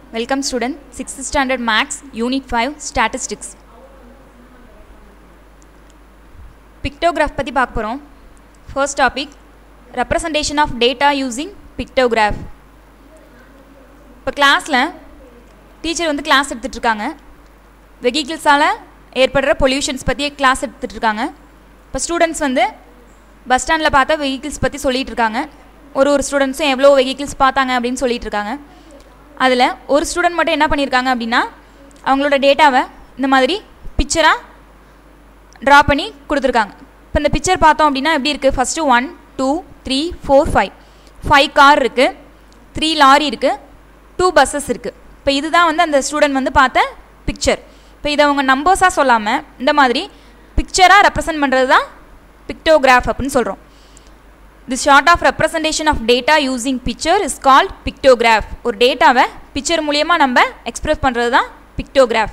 Welcome student, 6th standard maths, unit 5, statistics. Pictograph பற்றி பார்க்க போகிறோம் first topic representation of data using pictograph இப்போ கிளாஸில் டீச்சர் வந்து கிளாஸ் எடுத்துகிட்ருக்காங்க வெஹிக்கிள்ஸால் ஏற்படுற பொல்யூஷன்ஸ் பற்றி கிளாஸ் எடுத்துகிட்ருக்காங்க இப்போ ஸ்டூடெண்ட்ஸ் வந்து பஸ் ஸ்டாண்டில் பார்த்தா வெஹிக்கிள்ஸ் பற்றி சொல்லிகிட்டு இருக்காங்க ஒரு ஒரு ஸ்டூடெண்ட்ஸும் எவ்வளோ வெஹிக்கிள்ஸ் பார்த்தாங்க அப்படின்னு சொல்லிட்டு இருக்காங்க அதில் ஒரு ஸ்டூடெண்ட் மட்டும் என்ன பண்ணியிருக்காங்க அப்படின்னா அவங்களோட டேட்டாவை இந்த மாதிரி பிக்சராக ட்ரா பண்ணி கொடுத்துருக்காங்க இப்போ இந்த பிக்சர் பார்த்தோம் அப்படின்னா எப்படி இருக்குது first one two three four five five car இருக்குது த்ரீ லாரி இருக்குது டூ பஸ்ஸஸ் இருக்குது இப்போ இதுதான் வந்து அந்த ஸ்டூடெண்ட் வந்து பார்த்த பிக்சர் இப்போ இதை அவங்க நம்பர்ஸாக சொல்லாமல் இந்த மாதிரி பிக்சராக ரெப்ரசன்ட் பண்ணுறது தான் பிக்டோகிராஃப் அப்படின்னு சொல்கிறோம் the short of representation of data using picture is called pictograph ஒரு டேட்டாவை பிக்சர் மூலியமாக நம்ம எக்ஸ்பிரஸ் பண்ணுறது தான் pictograph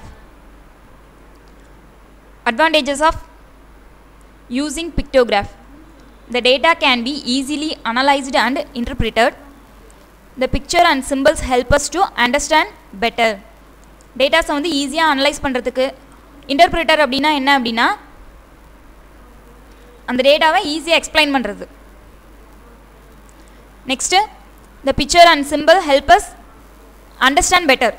advantages of using pictograph the data can be easily analyzed and interpreted the picture and symbols help us to understand better டேட்டாஸை வந்து ஈஸியாக analyse பண்ணுறதுக்கு இன்டர்பிரிட்டர் அப்படின்னா என்ன அப்படின்னா அந்த டேட்டாவை ஈஸியாக எக்ஸ்பிளைன் பண்ணுறது next the picture and simple help us understand better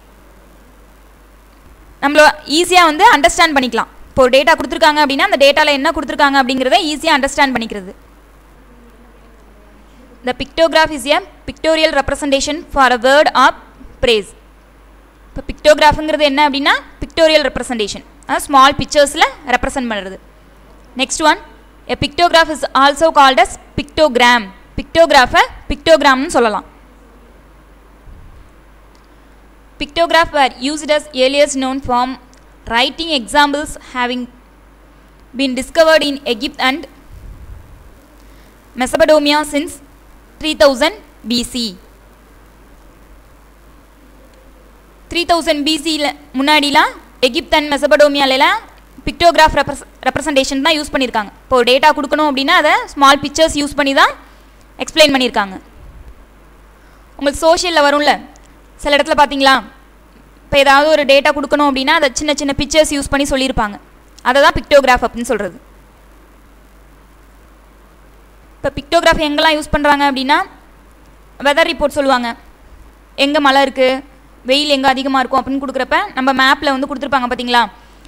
நம்மள ஈஸியாக வந்து அண்டர்ஸ்டாண்ட் பண்ணிக்கலாம் இப்போ ஒரு டேட்டா கொடுத்துருக்காங்க அப்படின்னா அந்த டேட்டாவில் என்ன கொடுத்துருக்காங்க அப்படிங்கிறத ஈஸியாக அண்டர்ஸ்டாண்ட் பண்ணிக்கிறது the pictograph is a pictorial representation for a word of phrase இப்போ பிக்டோகிராஃபுங்கிறது என்ன அப்படின்னா பிக்டோரியல் ரெப்ரசன்டேஷன் அதாவது ஸ்மால் பிக்சர்ஸில் ரெப்ரசன்ட் பண்ணுறது next one a pictograph is also called as pictogram பிக்டோகிராஃபை பிக்டோகிராம்னு சொல்லலாம் Pictograph were used as earliest known form writing examples having been discovered in Egypt and Mesopotamia since 3000 BC. 3000 பிசியில் முன்னாடிலாம் Egypt and மெசபடோமியாலலாம் pictograph ரெப்ரஸ் representation தான் use பண்ணியிருக்காங்க இப்போ ஒரு டேட்டா கொடுக்கணும் அப்படின்னா அதை ஸ்மால் பிக்சர்ஸ் யூஸ் பண்ணி தான் எக்ஸ்பிளைன் பண்ணியிருக்காங்க உங்களுக்கு சோஷியலில் வரும்ல சில இடத்துல பார்த்தீங்களா இப்போ ஏதாவது ஒரு டேட்டா கொடுக்கணும் அப்படின்னா அதை சின்ன சின்ன பிக்சர்ஸ் யூஸ் பண்ணி சொல்லியிருப்பாங்க அதை தான் பிக்டோகிராஃப் அப்படின்னு சொல்கிறது இப்போ பிக்டோகிராஃப் எங்கெல்லாம் யூஸ் பண்ணுறாங்க அப்படின்னா வெதர் ரிப்போர்ட் சொல்லுவாங்க எங்கே மழை இருக்குது வெயில் எங்கே அதிகமாக இருக்கும் அப்படின்னு கொடுக்குறப்ப நம்ம மேப்பில் வந்து கொடுத்துருப்பாங்க பார்த்தீங்களா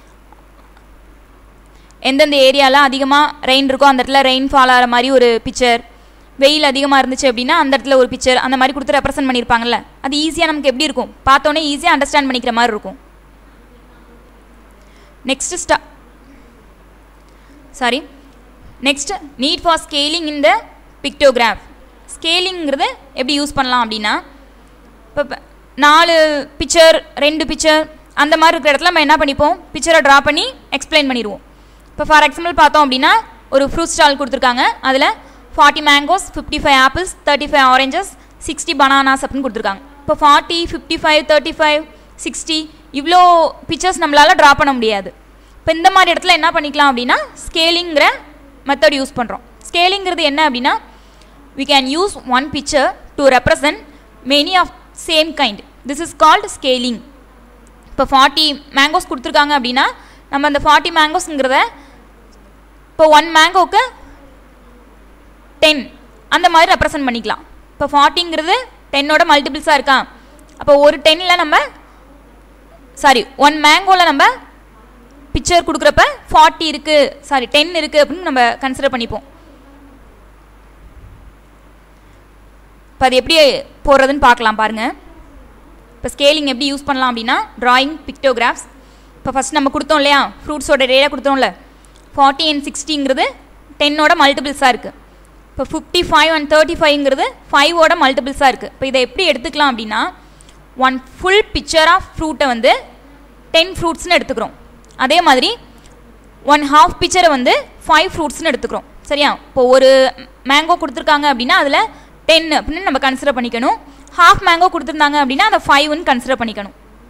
எந்தெந்த ஏரியாவில் அதிகமாக ரெயின் இருக்கோ அந்த இடத்துல ரெயின் ஃபால் ஆகிற மாதிரி ஒரு பிக்சர் வெயில் அதிகமாக இருந்துச்சு அப்படின்னா அந்த இடத்துல ஒரு பிக்சர் அந்த மாதிரி கொடுத்து ரெப்ரசென்ட் பண்ணியிருப்பாங்கல்ல அது ஈஸியாக நமக்கு எப்படி இருக்கும் பார்த்தோன்னே ஈஸியாக அண்டர்ஸ்டாண்ட் பண்ணிக்கிற மாதிரி இருக்கும் நெக்ஸ்ட் ஸ்டா sorry next need for scaling in the pictograph ஸ்கேலிங்கிறது எப்படி யூஸ் பண்ணலாம் அப்படின்னா இப்போ நாலு பிக்சர் ரெண்டு பிக்சர் அந்த மாதிரி இருக்கிற இடத்துல நம்ம என்ன பண்ணிப்போம் பிக்சரை ட்ரா பண்ணி எக்ஸ்பிளைன் பண்ணிடுவோம் இப்போ ஃபார் எக்ஸாம்பிள் பார்த்தோம் அப்படின்னா ஒரு ஃப்ரூட் ஸ்டால் கொடுத்துருக்காங்க அதில் forty mangoes fifty five apples thirty five oranges sixty bananas அப்படின்னு கொடுத்துருக்காங்க இப்போ forty fifty five thirty five sixty இவ்வளோ பிக்சர்ஸ் நம்மளால் ட்ரா பண்ண முடியாது இப்போ இந்த மாதிரி இடத்துல என்ன பண்ணிக்கலாம் அப்படின்னா ஸ்கேலிங்கிற மெத்தட் யூஸ் பண்ணுறோம் ஸ்கேலிங்கிறது என்ன அப்படின்னா we can use one picture to represent many of same kind this is called scaling இப்போ ஃபார்ட்டி மேங்கோஸ் கொடுத்துருக்காங்க அப்படின்னா நம்ம அந்த ஃபார்ட்டி மேங்கோஸுங்கிறத இப்போ ஒன் மேங்கோவுக்கு டென் அந்த மாதிரி ரெப்ரசன்ட் பண்ணிக்கலாம் இப்போ ஃபார்ட்டிங்கிறது டென்னோட மல்டிபிள்ஸாக இருக்கா அப்போ ஒரு டென்னில் நம்ம சாரி ஒன் மேங்கோவில் நம்ம பிக்சர் கொடுக்குறப்ப ஃபார்ட்டி இருக்குது சாரி டென் இருக்குது அப்படின்னு நம்ம கன்சிடர் பண்ணிப்போம் இப்போ அது எப்படி போடுறதுன்னு பார்க்கலாம் பாருங்கள் இப்போ ஸ்கேலிங் எப்படி யூஸ் பண்ணலாம் அப்படின்னா ட்ராயிங் பிக்டோகிராஃப்ஸ் இப்போ ஃபஸ்ட் நம்ம கொடுத்தோம் இல்லையா ஃப்ரூட்ஸோட ரேடாக கொடுத்தோம்ல ஃபார்ட்டி அண்ட் சிக்ஸ்டிங்கிறது டென்னோட மல்டிபிள்ஸாக இருக்குது இப்போ ஃபிஃப்டி ஃபைவ் அண்ட் தேர்ட்டி ஃபைவ்ங்கிறது ஃபைவோட மல்டிபிள்ஸாக இருக்குது இப்போ இதை எப்படி எடுத்துக்கலாம் அப்படின்னா ஒன் ஃபுல் பிக்சர் ஆஃப் ஃப்ரூட்டை வந்து டென் ஃப்ரூட்ஸ்னு எடுத்துக்கிறோம் அதே மாதிரி ஒன் ஹாஃப் பிக்சரை வந்து ஃபைவ் ஃப்ரூட்ஸ்னு எடுத்துக்கிறோம் சரியா இப்போ ஒரு மேங்கோ கொடுத்துருக்காங்க அப்படின்னா அதில் டென் அப்படின்னு நம்ம கன்சிடர் பண்ணிக்கணும் ஹாஃப் மேங்கோ கொடுத்துருந்தாங்க அப்படின்னா அதை ஃபைவ்னு கன்சிடர் பண்ணிக்கணும்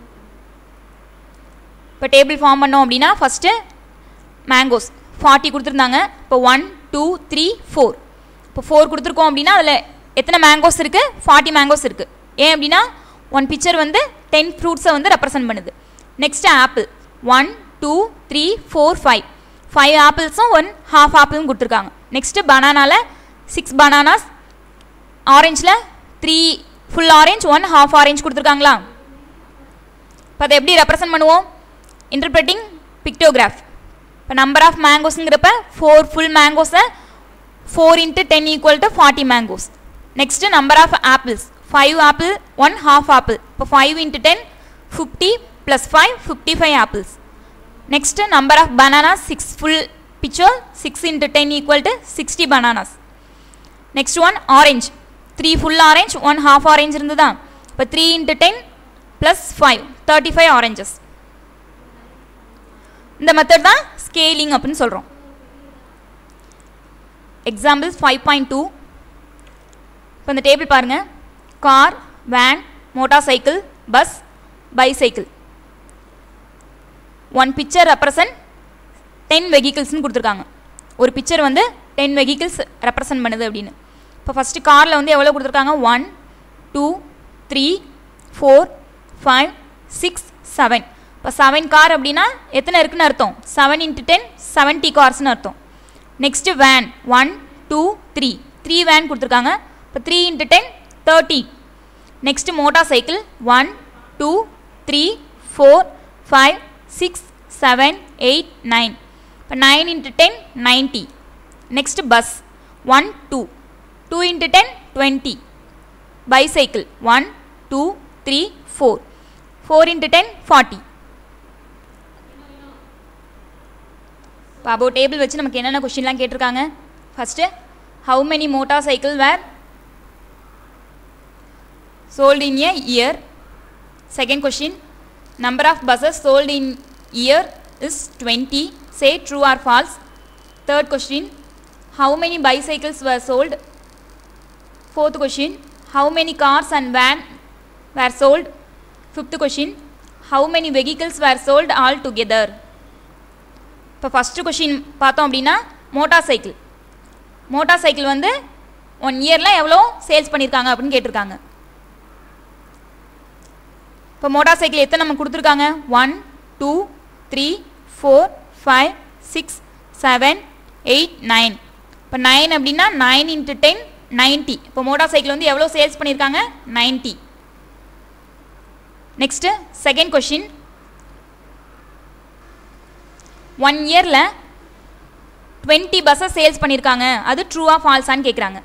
இப்போ டேபிள் ஃபார்ம் பண்ணோம் அப்படின்னா ஃபஸ்ட்டு மேங்கோஸ் ஃபார்ட்டி கொடுத்துருந்தாங்க இப்போ ஒன் டூ த்ரீ ஃபோர் இப்போ ஃபோர் கொடுத்துருக்கோம் அப்படின்னா அதில் எத்தனை மேங்கோஸ் இருக்குது ஃபார்ட்டி மேங்கோஸ் இருக்குது ஏன் அப்படின்னா ஒன் பிக்சர் வந்து டென் ஃப்ரூட்ஸை வந்து ரெப்ரசன்ட் பண்ணுது next apple one two three four five five ஆப்பிள்ஸும் ஒன் ஹாஃப் ஆப்பிளும் கொடுத்துருக்காங்க நெக்ஸ்ட்டு பனானாவில் சிக்ஸ் பனானாஸ் ஆரஞ்சில் three full orange one half orange கொடுத்துருக்காங்களா இப்போ அதை எப்படி ரெப்ரசன்ட் பண்ணுவோம் இன்டர்பிரட்டிங் பிக்டோகிராஃப் இப்போ நம்பர் ஆஃப் மேங்கோஸுங்கிறப்ப ஃபோர் ஃபுல் மேங்கோஸை four into ten equal to forty mangoes next number of apples five apple one half apple இப்போ five into ten fifty plus five fifty five apples next number of bananas six full picture six into ten equal to sixty bananas next one orange three full orange one half orange இருந்ததா இப்போ three into ten plus five thirty five oranges இந்த method தான் scaling அப்படின்னு சொல்கிறோம் example five point two இப்போ இந்த table பாருங்கள் car van motorcycle bus bicycle one picture represent ten வெஹிக்கிள்ஸ்னு கொடுத்துருக்காங்க ஒரு பிக்சர் வந்து டென் வெஹிக்கிள்ஸ் ரெப்ரசன்ட் பண்ணுது அப்படின்னு இப்போ ஃபஸ்ட்டு காரில் வந்து எவ்வளோ கொடுத்துருக்காங்க one two three four five six seven இப்போ செவன் கார் அப்படின்னா எத்தனை இருக்குன்னு அர்த்தம் செவன் இன்ட்டு டென் செவன்ட்டி கார்ஸ்னு அர்த்தம் next van one two three three van கொடுத்துருக்காங்க இப்போ three into ten thirty next motorcycle one two three four five six seven eight nine இப்போ nine into ten ninety next bus one two two into ten twenty bicycle one two three four four into ten forty இப்போ above table வச்சு நமக்கு என்னென்ன கொஷின்லாம் கேட்டிருக்காங்க first how many motorcycle were sold in a year second question number of buses sold in year is 20 say true or false third question how many bicycles were sold fourth question how many cars and van were sold fifth question how many vehicles were sold all together இப்போ first question பார்த்தோம் அப்படின்னா motorcycle motorcycle வந்து one இயரில் எவ்வளோ sales பண்ணியிருக்காங்க அப்படின்னு கேட்டிருக்காங்க இப்போ மோட்டார் சைக்கிள் எத்தனை நம்ம கொடுத்துருக்காங்க one two three four five six seven eight nine இப்போ நைன் அப்படின்னா நைன் இன்ட்டு டென் நைன்ட்டி இப்போ மோட்டார் சைக்கிள் வந்து எவ்வளோ சேல்ஸ் பண்ணியிருக்காங்க ninety next second question one இயரில் டுவெண்ட்டி பஸ்ஸை சேல்ஸ் பண்ணியிருக்காங்க அது ட்ரூவா ஃபால்ஸான்னு கேட்குறாங்க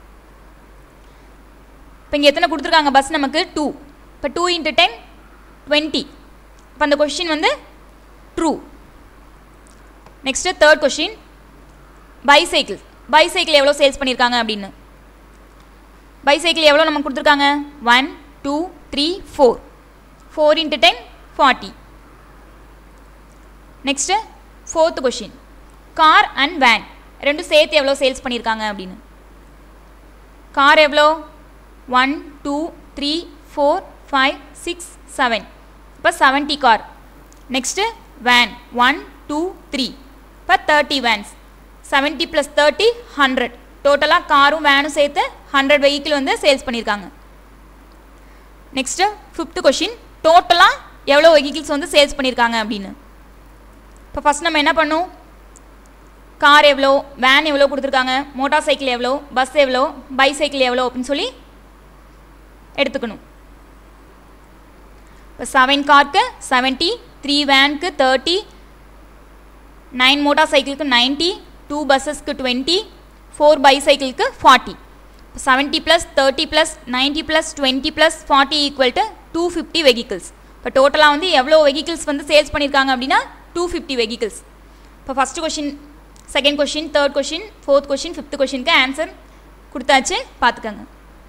இப்போ இங்கே எத்தனை கொடுத்துருக்காங்க பஸ் நமக்கு டூ இப்போ டூ இன்ட்டு டென் டுவெண்ட்டி இப்போ அந்த கொஷின் வந்து true next third question bicycle bicycle எவ்வளோ சேல்ஸ் பண்ணியிருக்காங்க அப்படின்னு பைசைக்கிள் எவ்வளோ நமக்கு கொடுத்துருக்காங்க one two three four four into ten forty next fourth question car and van ரெண்டும் சேர்த்து எவ்வளோ சேல்ஸ் பண்ணியிருக்காங்க அப்படின்னு கார் எவ்வளோ one two three four five six seven இப்போ seventy car next van one two three இப்போ thirty vans seventy plus thirty hundred டோட்டலாக காரும் வேனும் சேர்த்து ஹண்ட்ரட் வெஹிக்கிள் வந்து சேல்ஸ் பண்ணியிருக்காங்க நெக்ஸ்ட்டு ஃபிஃப்த்து கொஷின் டோட்டலாக எவ்வளோ வெஹிக்கிள்ஸ் வந்து சேல்ஸ் பண்ணியிருக்காங்க அப்படின்னு இப்போ ஃபஸ்ட் நம்ம என்ன பண்ணோம் கார் எவ்வளோ வேன் எவ்வளோ கொடுத்துருக்காங்க மோட்டார் சைக்கிள் எவ்வளோ பஸ் எவ்வளோ பைசைக்கிள் எவ்வளோ அப்படின்னு சொல்லி எடுத்துக்கணும் இப்போ செவன் காருக்கு செவன்ட்டி த்ரீ வேனுக்கு தேர்ட்டி நைன் மோட்டார் சைக்கிளுக்கு நைன்ட்டி டூ பஸ்ஸஸ்க்கு டுவெண்ட்டி ஃபோர் பைசைக்கிளுக்கு ஃபார்ட்டி இப்போ seventy plus thirty plus ninety plus twenty plus forty equal to two fifty vehicles இப்போ டோட்டலாக வந்து எவ்வளோ வெஹிக்கிள்ஸ் வந்து சேல்ஸ் பண்ணியிருக்காங்க அப்படின்னா டூ ஃபிஃப்டி வெஹிக்கிள்ஸ் இப்போ first question second question third question fourth question fifth கொஷினுக்கு ஆன்சர் கொடுத்தாச்சு பார்த்துக்கோங்க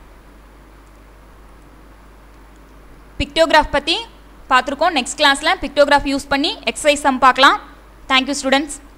பிக்டோகிராஃப் பற்றி பார்த்துருக்கோம் நெக்ஸ்ட் கிளாஸில் பிக்டோகிராஃப் யூஸ் பண்ணி எக்ஸசைஸ் சம் பார்க்கலாம் தேங்க்யூ ஸ்டூடெண்ட்ஸ்